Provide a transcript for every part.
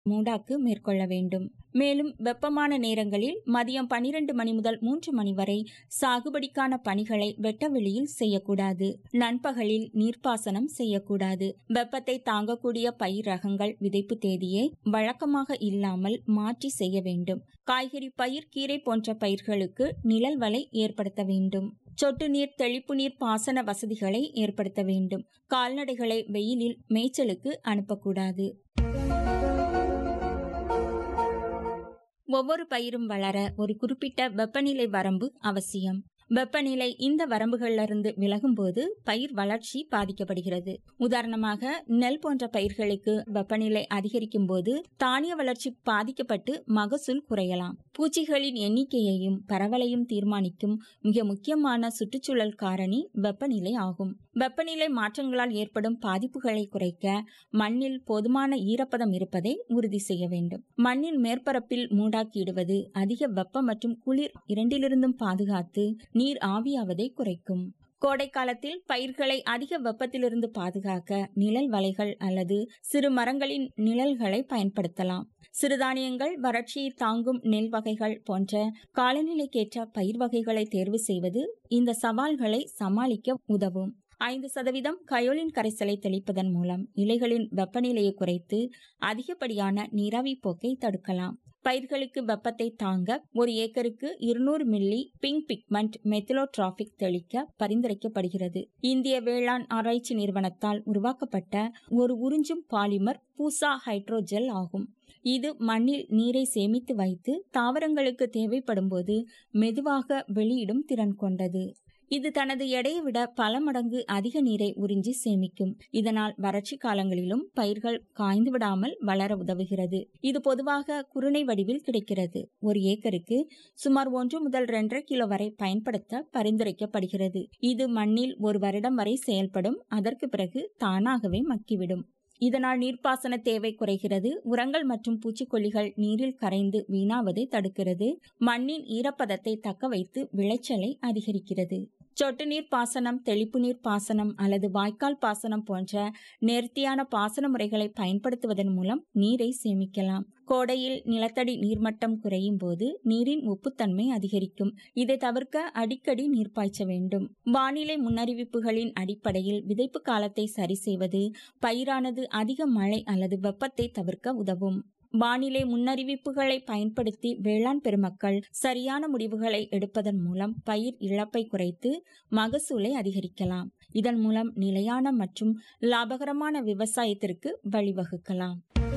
மூடாக்கு மேற்கொள்ள வேண்டும் மேலும் வெப்பமான நேரங்களில் மதியம் பனிரெண்டு மணி முதல் மூன்று மணி வரை சாகுபடிக்கான பணிகளை வெட்டவெளியில் செய்யக்கூடாது நண்பகலில் நீர்ப்பாசனம் செய்யக்கூடாது வெப்பத்தை தாங்கக்கூடிய பயிர் ரகங்கள் விதைப்பு தேதியை வழக்கமாக இல்லாமல் மாற்றி செய்ய வேண்டும் காய்கறி பயிர் கீரை போன்ற பயிர்களுக்கு நிழல் வலை ஏற்படுத்த வேண்டும் சொட்டு நீர் தெளிப்பு நீர் பாசன வசதிகளை ஏற்படுத்த வேண்டும் கால்நடைகளை வெயிலில் மேய்ச்சலுக்கு அனுப்பக்கூடாது ஒவ்வொரு பயிரும் வளர ஒரு குறிப்பிட்ட வெப்பநிலை வரம்பு அவசியம் வெப்பநிலை இந்த வரம்புகளிலிருந்து விலகும்போது பயிர் வளர்ச்சி பாதிக்கப்படுகிறது உதாரணமாக நெல் போன்ற பயிர்களுக்கு வெப்பநிலை அதிகரிக்கும் போது தானிய வளர்ச்சி பாதிக்கப்பட்டு மகசூல் குறையலாம் பூச்சிகளின் எண்ணிக்கையையும் பரவலையும் தீர்மானிக்கும் மிக முக்கியமான சுற்றுச்சூழல் காரணி வெப்பநிலை ஆகும் வெப்பநிலை மாற்றங்களால் ஏற்படும் பாதிப்புகளை குறைக்க மண்ணில் போதுமான ஈரப்பதம் இருப்பதை உறுதி செய்ய வேண்டும் மண்ணின் மேற்பரப்பில் மூடாக்கிடுவது அதிக வெப்பம் மற்றும் குளிர் இரண்டிலிருந்தும் பாதுகாத்து நீர் ஆவியாவதை குறைக்கும் கோடை காலத்தில் பயிர்களை அதிக வெப்பத்திலிருந்து பாதுகாக்க நிழல் வலைகள் அல்லது சிறு மரங்களின் நிழல்களை பயன்படுத்தலாம் சிறுதானியங்கள் வறட்சியை தாங்கும் நெல் வகைகள் போன்ற காலநிலைக்கேற்ற பயிர் வகைகளை தேர்வு செய்வது இந்த சவால்களை சமாளிக்க உதவும் ஐந்து சதவீதம் கயோலின் கரைசலை தெளிப்பதன் மூலம் இலைகளின் வெப்பநிலையை குறைத்து அதிகப்படியான நீராவி போக்கை தடுக்கலாம் பயிர்களுக்கு வெப்பத்தை தாங்க ஒரு ஏக்கருக்கு இருநூறு மில்லி பிங்க் பிக்மெண்ட் மெத்திலோட்ராபிக் தெளிக்க பரிந்துரைக்கப்படுகிறது இந்திய வேளாண் ஆராய்ச்சி நிறுவனத்தால் உருவாக்கப்பட்ட ஒரு உறிஞ்சும் பாலிமர் பூசா ஹைட்ரோஜெல் ஆகும் இது மண்ணில் நீரை சேமித்து வைத்து தாவரங்களுக்கு தேவைப்படும் போது மெதுவாக வெளியிடும் திறன் கொண்டது இது தனது எடையை விட பல மடங்கு அதிக நீரை உறிஞ்சி சேமிக்கும் இதனால் வறட்சி காலங்களிலும் பயிர்கள் காய்ந்து விடாமல் வளர உதவுகிறது இது பொதுவாக குருணை வடிவில் கிடைக்கிறது ஒரு ஏக்கருக்கு சுமார் ஒன்று முதல் இரண்டரை கிலோ வரை பயன்படுத்த பரிந்துரைக்கப்படுகிறது இது மண்ணில் ஒரு வருடம் வரை செயல்படும் அதற்கு பிறகு தானாகவே மக்கிவிடும் இதனால் நீர்ப்பாசன தேவை குறைகிறது உரங்கள் மற்றும் பூச்சிக்கொல்லிகள் நீரில் கரைந்து வீணாவதை தடுக்கிறது மண்ணின் ஈரப்பதத்தை தக்க வைத்து விளைச்சலை அதிகரிக்கிறது சொட்டு நீர் பாசனம் தெளிப்பு நீர் பாசனம் அல்லது வாய்க்கால் பாசனம் போன்ற நேர்த்தியான பாசன முறைகளை பயன்படுத்துவதன் மூலம் நீரை சேமிக்கலாம் கோடையில் நிலத்தடி நீர்மட்டம் குறையும் போது நீரின் உப்புத்தன்மை அதிகரிக்கும் இதை தவிர்க்க அடிக்கடி நீர் பாய்ச்ச வேண்டும் வானிலை முன்னறிவிப்புகளின் அடிப்படையில் விதைப்பு காலத்தை சரி செய்வது பயிரானது அதிக மழை அல்லது வெப்பத்தை தவிர்க்க உதவும் வானிலை முன்னறிவிப்புகளை பயன்படுத்தி வேளாண் பெருமக்கள் சரியான முடிவுகளை எடுப்பதன் மூலம் பயிர் இழப்பை குறைத்து மகசூலை அதிகரிக்கலாம் இதன் மூலம் நிலையான மற்றும் லாபகரமான விவசாயத்திற்கு வழிவகுக்கலாம்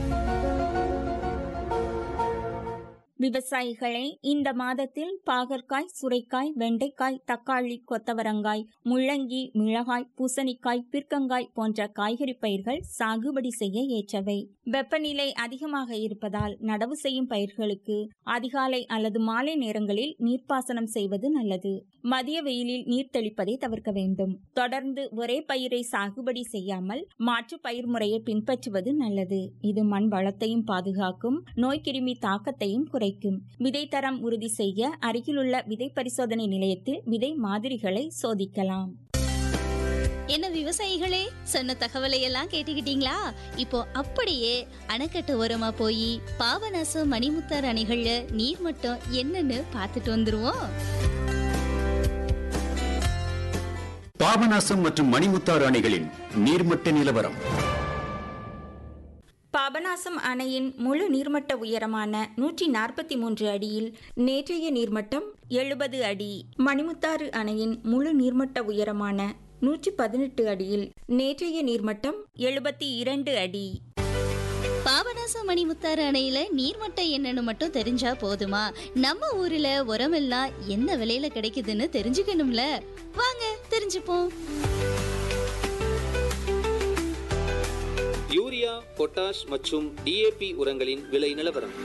விவசாயிகளை இந்த மாதத்தில் பாகற்காய் சுரைக்காய் வெண்டைக்காய் தக்காளி கொத்தவரங்காய் முள்ளங்கி மிளகாய் பூசணிக்காய் பிற்கங்காய் போன்ற காய்கறி பயிர்கள் சாகுபடி செய்ய ஏற்றவை வெப்பநிலை அதிகமாக இருப்பதால் நடவு செய்யும் பயிர்களுக்கு அதிகாலை அல்லது மாலை நேரங்களில் நீர்ப்பாசனம் செய்வது நல்லது மதிய வெயிலில் நீர் தெளிப்பதை தவிர்க்க வேண்டும் தொடர்ந்து ஒரே பயிரை சாகுபடி செய்யாமல் மாற்று பயிர் முறையை பின்பற்றுவது நல்லது இது மண் வளத்தையும் பாதுகாக்கும் நோய்க்கிருமி தாக்கத்தையும் குறைக்கும் விதை தரம் உறுதி செய்ய அருகிலுள்ள விதை பரிசோதனை நிலையத்தில் விதை மாதிரிகளை சோதிக்கலாம் என்ன விவசாயிகளே சொன்ன தகவலை எல்லாம் கேட்டுக்கிட்டீங்களா இப்போ அப்படியே அணைக்கட்டு ஓரமா போய் பாபநாசம் மணிமுத்தார் அணைகள்ல நீர் மட்டம் என்னன்னு பார்த்துட்டு வந்துருவோம் பாபநாசம் மற்றும் மணிமுத்தாறு அணைகளின் நீர்மட்ட நிலவரம் பாபநாசம் அணையின் முழு நீர்மட்ட உயரமான நூற்றி நாற்பத்தி மூன்று அடியில் நேற்றைய நீர்மட்டம் எழுபது அடி மணிமுத்தாறு அணையின் முழு நீர்மட்ட உயரமான நூற்றி பதினெட்டு அடியில் நேற்றைய நீர்மட்டம் எழுபத்தி இரண்டு அடி பாபநாசம் மணிமுத்தாறு அணையில நீர்மட்டம் என்னன்னு மட்டும் தெரிஞ்சா போதுமா நம்ம ஊர்ல உரமெல்லாம் என்ன விலையில கிடைக்குதுன்னு தெரிஞ்சுக்கணும்ல வாங்க தெரிஞ்சுப்போம் யூரியா பொட்டாஷ் மற்றும் டிஏபி உரங்களின் விலை நிலவரம்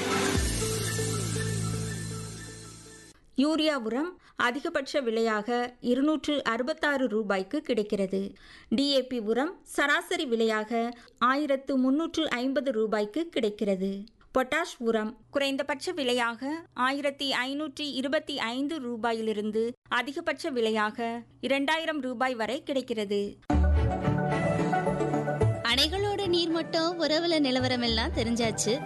யூரியா உரம் அதிகபட்ச விலையாக இருநூற்று அறுபத்தாறு ரூபாய்க்கு கிடைக்கிறது டிஏபி உரம் சராசரி விலையாக ஆயிரத்து முன்னூற்று ஐம்பது ரூபாய்க்கு கிடைக்கிறது பொட்டாஷ் உரம் குறைந்தபட்ச விலையாக ஆயிரத்தி ஐநூற்றி இருபத்தி ஐந்து ரூபாயிலிருந்து அதிகபட்ச விலையாக இரண்டாயிரம் ரூபாய் வரை கிடைக்கிறது அணைகளோட நீர்மட்டம் உறவுல நிலவரம் எல்லாம் தெரிஞ்சாச்சு